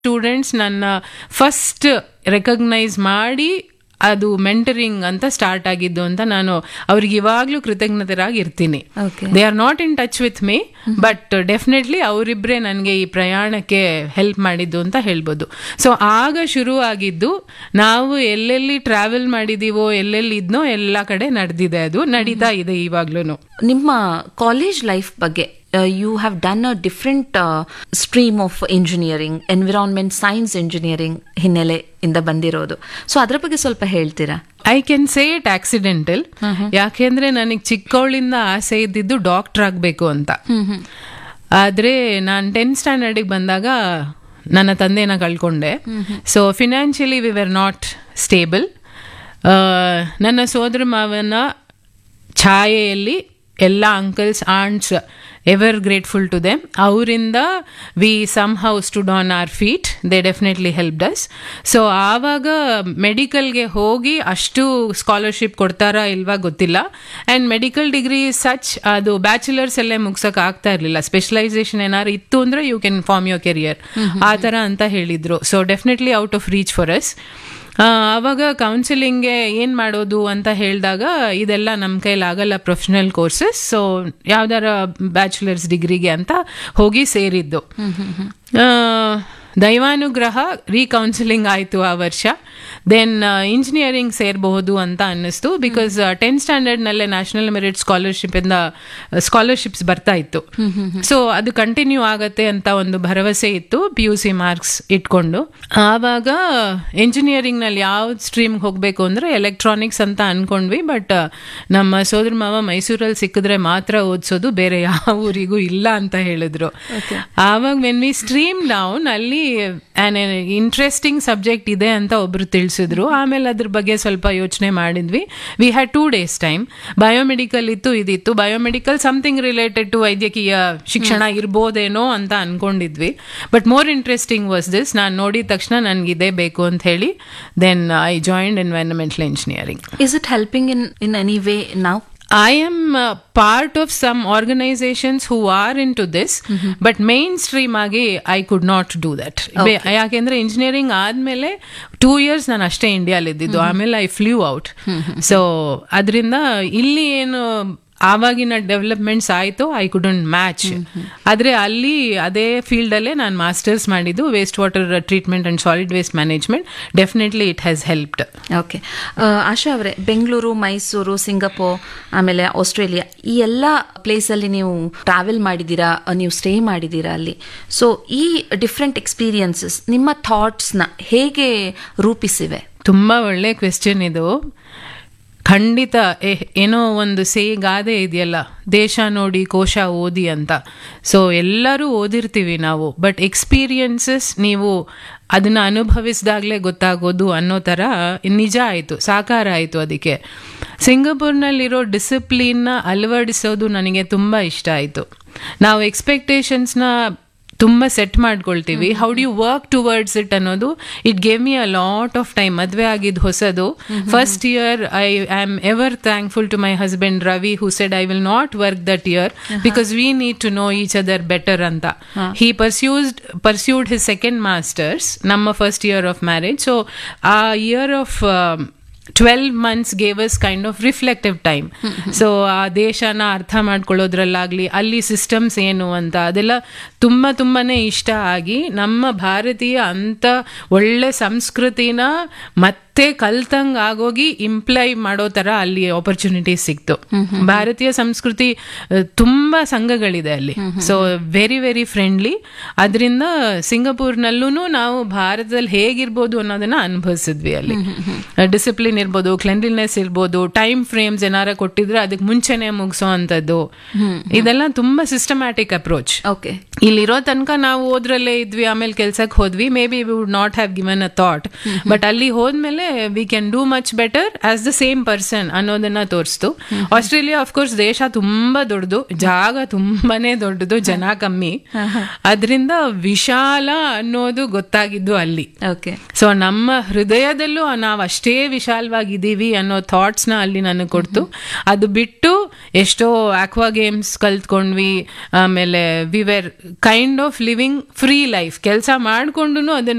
Students ನನ್ನ first recognise ಮಾಡಿ ಅದು ಮೆಂಟರಿಂಗ್ ಅಂತ ಸ್ಟಾರ್ಟ್ ಆಗಿದ್ದು ಅಂತ ನಾನು ಅವ್ರಿಗೆ ಇವಾಗ್ಲೂ ಕೃತಜ್ಞತರಾಗಿ ಇರ್ತೀನಿ Okay. They are not in touch with me but definitely ಅವರಿಬ್ಬರೇ ನನಗೆ ಈ ಪ್ರಯಾಣಕ್ಕೆ ಹೆಲ್ಪ್ ಮಾಡಿದ್ದು ಅಂತ ಹೇಳ್ಬೋದು ಸೊ ಆಗ ಶುರು ಆಗಿದ್ದು ನಾವು ಎಲ್ಲೆಲ್ಲಿ ಟ್ರಾವೆಲ್ ಮಾಡಿದೀವೋ ಎಲ್ಲೆಲ್ಲಿ ಇದ್ನೋ ಎಲ್ಲ ಕಡೆ ನಡೆದಿದೆ ಅದು ನಡೀತಾ ಇದೆ ಇವಾಗ್ಲೂ ನಿಮ್ಮ ಕಾಲೇಜ್ ಲೈಫ್ ಬಗ್ಗೆ you have done a different stream of engineering environment science engineering ಹಿನ್ನೆಲೆಯಿಂದ ಬಂದಿರೋದು ಸೊ ಅದರ ಬಗ್ಗೆ ಸ್ವಲ್ಪ ಹೇಳ್ತೀರಾ I can say it accidental ಯಾಕೆಂದ್ರೆ ನನಗೆ ಚಿಕ್ಕವಳಿಂದ ಆಸೆ ಇದ್ದಿದ್ದು ಡಾಕ್ಟರ್ ಆಗಬೇಕು ಅಂತ ಆದ್ರೆ ನಾನು ಟೆಂತ್ ಸ್ಟ್ಯಾಂಡರ್ಡಿಗೆ ಬಂದಾಗ ನನ್ನ ತಂದೆನ ಕಳ್ಕೊಂಡೆ so financially we were not stable ನನ್ನ ಸೋದರ ಮಾವನ ಛಾಯೆಯಲ್ಲಿ ಎಲ್ಲ uncles aunts ever grateful to them ಅವರಿಂದ we somehow stood on our feet they definitely helped us so ಆವಾಗ ಮೆಡಿಕಲ್ಗೆ ಹೋಗಿ ಅಷ್ಟು ಸ್ಕಾಲರ್ಶಿಪ್ ಕೊಡ್ತಾರಾ ಇಲ್ವಾ ಗೊತ್ತಿಲ್ಲ ಆ್ಯಂಡ್ ಮೆಡಿಕಲ್ ಡಿಗ್ರಿ ಸಚ್ ಅದು ಬ್ಯಾಚುಲರ್ಸ್ ಅಲ್ಲೇ ಮುಗ್ಸಕ್ ಆಗ್ತಾ ಇರಲಿಲ್ಲ ಸ್ಪೆಷಲೈಸೇಷನ್ ಏನಾದ್ರು ಇತ್ತು ಅಂದ್ರೆ you can form your career ಆ ಥರ ಅಂತ ಹೇಳಿದ್ರು so definitely out of reach for us ಆವಾಗ ಕೌನ್ಸಿಲಿಂಗ್ಗೆ ಏನು ಮಾಡೋದು ಅಂತ ಹೇಳಿದಾಗ ಇದೆಲ್ಲ ನಮ್ಮ ಕೈಲಿ ಆಗಲ್ಲ ಪ್ರೊಫೆಷನಲ್ ಕೋರ್ಸಸ್ ಸೊ ಯಾವ್ದಾರ ಬ್ಯಾಚುಲರ್ಸ್ ಡಿಗ್ರಿಗೆ ಅಂತ ಹೋಗಿ ಸೇರಿದ್ದು ಆ, ದೈವಾನುಗ್ರಹ ರೀಕೌನ್ಸಿಲಿಂಗ್ ಆಯಿತು ಆ ವರ್ಷ ದೆನ್ ಇಂಜಿನಿಯರಿಂಗ್ ಸೇರಬಹುದು ಅಂತ ಅನ್ನಿಸ್ತು ಬಿಕಾಸ್ ಟೆಂತ್ ಸ್ಟ್ಯಾಂಡರ್ಡ್ನಲ್ಲೇ ನ್ಯಾಷನಲ್ ಮೆರಿಟ್ ಸ್ಕಾಲರ್ಶಿಪ್ ಇಂದ ಸ್ಕಾಲರ್ಶಿಪ್ಸ್ ಬರ್ತಾ ಇತ್ತು ಸೊ ಅದು ಕಂಟಿನ್ಯೂ ಆಗತ್ತೆ ಅಂತ ಒಂದು ಭರವಸೆ ಇತ್ತು ಪಿ ಯು ಸಿ ಮಾರ್ಕ್ಸ್ ಇಟ್ಕೊಂಡು ಆವಾಗ ಇಂಜಿನಿಯರಿಂಗ್ ನಲ್ಲಿ ಯಾವ ಸ್ಟ್ರೀಮ್ ಹೋಗಬೇಕು ಅಂದ್ರೆ ಎಲೆಕ್ಟ್ರಾನಿಕ್ಸ್ ಅಂತ ಅನ್ಕೊಂಡ್ವಿ ಬಟ್ ನಮ್ಮ ಸೋದರ ಮಾವ ಮೈಸೂರಲ್ಲಿ ಸಿಕ್ಕಿದ್ರೆ ಮಾತ್ರ ಓದಿಸೋದು ಬೇರೆ ಯಾವ ಊರಿಗೂ ಇಲ್ಲ ಅಂತ ಹೇಳಿದ್ರು ಆವಾಗ ವೆನ್ ವಿ ಸ್ಟ್ರೀಮ್ ಡೌನ್ ಅಲ್ಲಿ ಇಂಟ್ರೆಸ್ಟಿಂಗ್ ಸಬ್ಜೆಕ್ಟ್ ಇದೆ ಅಂತ ಒಬ್ರು ತಿಳಿಸಿದ್ರು ಆಮೇಲೆ ಅದ್ರ ಬಗ್ಗೆ ಸ್ವಲ್ಪ ಯೋಚನೆ ಮಾಡಿದ್ವಿ we had two days time biomedical ಇತ್ತು ಇದಿತ್ತು ಬಯೋಮೆಡಿಕಲ್ ಸಮಥಿಂಗ್ ರಿಲೇಟೆಡ್ ಟು ವೈದ್ಯಕೀಯ ಶಿಕ್ಷಣ ಇರ್ಬೋದೇನೋ ಅಂತ ಅನ್ಕೊಂಡಿದ್ವಿ but more interesting was this ನಾನು ನೋಡಿದ ತಕ್ಷಣ ನನಗೆ ಇದೇ ಬೇಕು ಅಂತ ಹೇಳಿ then I joined environmental engineering is it helping in in any way ನಾವು I am uh, part of some organizations who are into this, but mainstream ಆಗಿ I could not do that ಯಾಕೆಂದ್ರೆ ಇಂಜಿನಿಯರಿಂಗ್ ಆದ್ಮೇಲೆ two years ನಾನು ಅಷ್ಟೇ ಇಂಡಿಯಾಲಿ ಇದ್ದಿದ್ದು ಆಮೇಲೆ I flu out so ಅದರಿಂದ ಇಲ್ಲಿ ಏನು ಆವಾಗಿನ ಡೆವಲಪ್ಮೆಂಟ್ಸ್ ಆಯಿತು ಐ ಕುಡಂಟ್ ಮ್ಯಾಚ್ ಆದರೆ ಅಲ್ಲಿ ಅದೇ ಫೀಲ್ಡಲ್ಲೇ ನಾನು ಮಾಸ್ಟರ್ಸ್ ಮಾಡಿದ್ದು waste water treatment and solid waste management definitely it has helped okay Asha ಅವರೇ ಬೆಂಗಳೂರು ಮೈಸೂರು ಸಿಂಗಪೂರ್ ಆಮೇಲೆ ಆಸ್ಟ್ರೇಲಿಯಾ ಈ ಎಲ್ಲ ಪ್ಲೇಸಲ್ಲಿ ನೀವು ಟ್ರಾವೆಲ್ ಮಾಡಿದ್ದೀರಾ ಅಹ್, ನೀವು ಸ್ಟೇ ಮಾಡಿದ್ದೀರಾ ಅಲ್ಲಿ ಸೊ ಈ ಡಿಫ್ರೆಂಟ್ ಎಕ್ಸ್ಪೀರಿಯನ್ಸಸ್ ನಿಮ್ಮ ಥಾಟ್ಸ್ನ ಹೇಗೆ ರೂಪಿಸಿವೆ ತುಂಬಾ ಒಳ್ಳೆ ಕ್ವೆಶ್ಚನ್ ಇದು ಖಂಡಿತ ಏ- ಏನೋ ಒಂದು ಸೇ ಗಾದೆ ಇದೆಯಲ್ಲ ದೇಶ ನೋಡಿ ಕೋಶ ಓದಿ ಅಂತ ಸೊ ಎಲ್ಲರೂ ಓದಿರ್ತೀವಿ ನಾವು ಬಟ್ ಎಕ್ಸ್ಪೀರಿಯನ್ಸಸ್ ನೀವು ಅದನ್ನ ಅನುಭವಿಸಿದಾಗಲೇ ಗೊತ್ತಾಗೋದು ಅನ್ನೋ ಥರ ನಿಜ ಆಯಿತು ಸಾಕಾರ ಆಯಿತು ಅದಕ್ಕೆ ಸಿಂಗಪೂರ್ನಲ್ಲಿರೋ ಡಿಸಿಪ್ಲಿನ್ನ ಅಳವಡಿಸೋದು ನನಗೆ ತುಂಬ ಇಷ್ಟ ಆಯಿತು ನಾವು ಎಕ್ಸ್ಪೆಕ್ಟೇಷನ್ಸ್ನ ತುಂಬ ಸೆಟ್ ಮಾಡ್ಕೊಳ್ತೀವಿ how do you work towards it ಅನ್ನೋದು it gave me a lot of time ಮದುವೆ ಆಗಿದ್ದು ಹೊಸದು first year I I am ever thankful to my husband Ravi who said I will not work that year because we need to know each other better ಅಂತ he pursued pursued his second masters ನಮ್ಮ first year of marriage so ಆ year of twelve months gave us kind of reflective time so ಆ ದೇಶನ ಅರ್ಥ ಮಾಡ್ಕೊಳ್ಳೋದ್ರಲ್ಲಾಗ್ಲಿ ಅಲ್ಲಿ systems ಏನು ಅಂತ ಅದೆಲ್ಲ ತುಂಬ ತುಂಬಾನೇ ಇಷ್ಟ ಆಗಿ ನಮ್ಮ ಭಾರತೀಯ ಅಂತ ಒಳ್ಳೆ ಸಂಸ್ಕೃತಿನ ಮತ್ತೆ ಕಲ್ತಂಗ್ ಆಗೋಗಿ ಇಂಪ್ಲೈ ಮಾಡೋ ತರ ಅಲ್ಲಿ ಆಪರ್ಚುನಿಟಿ ಸಿಕ್ತು ಭಾರತೀಯ ಸಂಸ್ಕೃತಿ ಆ, ತುಂಬಾ ಸಂಘಗಳಿದೆ ಅಲ್ಲಿ ಸೊ ವೆರಿ ವೆರಿ ಫ್ರೆಂಡ್ಲಿ ಅದರಿಂದ ಸಿಂಗಪೂರ್ನಲ್ಲೂ ನಾವು ಭಾರತದಲ್ಲಿ ಹೇಗಿರ್ಬೋದು ಅನ್ನೋದನ್ನ ಅನುಭವಿಸಿದ್ವಿ ಅಲ್ಲಿ ಡಿಸಿಪ್ಲಿನ್ ಇರ್ಬೋದು ಕ್ಲೆನ್ಲಿನೆಸ್ ಇರ್ಬೋದು ಟೈಮ್ ಫ್ರೇಮ್ಸ್ ಏನಾರ ಕೊಟ್ಟಿದ್ರೆ ಅದಕ್ಕೆ ಮುಂಚೆನೆ ಮುಗಿಸೋ ಅಂಥದ್ದು ಇದೆಲ್ಲ ತುಂಬಾ ಸಿಸ್ಟಮ್ಯಾಟಿಕ್ ಅಪ್ರೋಚ್ ಓಕೆ ಇಲ್ಲಿರೋ ತನಕ ನಾವು ಓದ್ರಲ್ಲೇ ಇದ್ವಿ ಆಮೇಲೆ ಕೆಲ್ಸಕ್ಕೆ ಹೋದ್ವಿ maybe we would not have given a thought but ಅಲ್ಲಿ ಹೋದ್ಮೇಲೆ ಆದ್ಮೇಲೆ we can do much better as the same person ಅನ್ನೋದನ್ನ ತೋರಿಸ್ತು ಆಸ್ಟ್ರೇಲಿಯಾ ಅಫ್ಕೋರ್ಸ್ ದೇಶ ತುಂಬಾ ದೊಡ್ಡದು ಜಾಗ ತುಂಬಾನೇ ದೊಡ್ಡದು ಜನ ಕಮ್ಮಿ ಅದರಿಂದ ವಿಶಾಲ ಅನ್ನೋದು ಗೊತ್ತಾಗಿದ್ದು ಅಲ್ಲಿ ಓಕೆ ಸೊ ನಮ್ಮ ಹೃದಯದಲ್ಲೂ ನಾವು ಅಷ್ಟೇ ವಿಶಾಲವಾಗಿದ್ದೀವಿ ಅನ್ನೋ ಥಾಟ್ಸ್ನ ಅಲ್ಲಿ ನನಗೆ ಕೊಡ್ತು ಅದು ಬಿಟ್ಟು ಎಷ್ಟೋ ಆಕ್ವಾ ಗೇಮ್ಸ್ ಕಲ್ತ್ಕೊಂಡ್ವಿ ಆಮೇಲೆ we were kind of living free life ಕೆಲಸ ಮಾಡ್ಕೊಂಡು ಅದನ್ನ